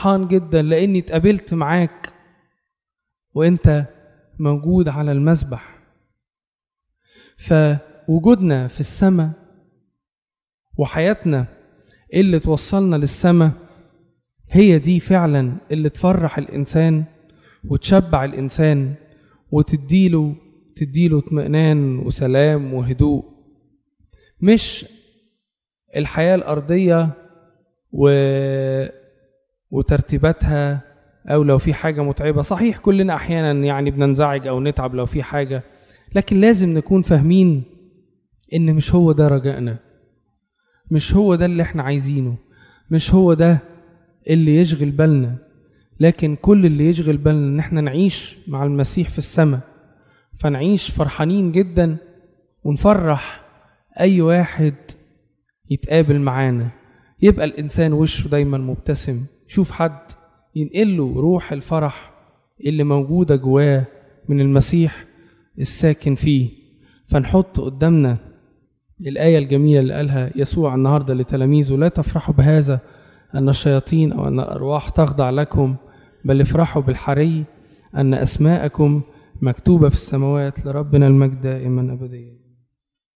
فرحان جدا لاني اتقابلت معاك وانت موجود على المسبح فوجودنا في السماء وحياتنا اللي توصلنا للسماء هي دي فعلا اللي تفرح الانسان وتشبع الانسان وتديله تديله اطمئنان وسلام وهدوء مش الحياة الأرضية و... وترتيباتها أو لو في حاجة متعبة صحيح كلنا أحيانا يعني بننزعج أو نتعب لو في حاجة لكن لازم نكون فاهمين إن مش هو ده رجائنا مش هو ده اللي احنا عايزينه مش هو ده اللي يشغل بالنا لكن كل اللي يشغل بالنا ان احنا نعيش مع المسيح في السماء فنعيش فرحانين جدا ونفرح اي واحد يتقابل معانا يبقى الانسان وشه دايما مبتسم يشوف حد ينقله روح الفرح اللي موجودة جواه من المسيح الساكن فيه فنحط قدامنا الآية الجميلة اللي قالها يسوع النهاردة لتلاميذه لا تفرحوا بهذا أن الشياطين أو أن الأرواح تخضع لكم بل افرحوا بالحري أن أسماءكم مكتوبة في السماوات لربنا المجد دائما أبديا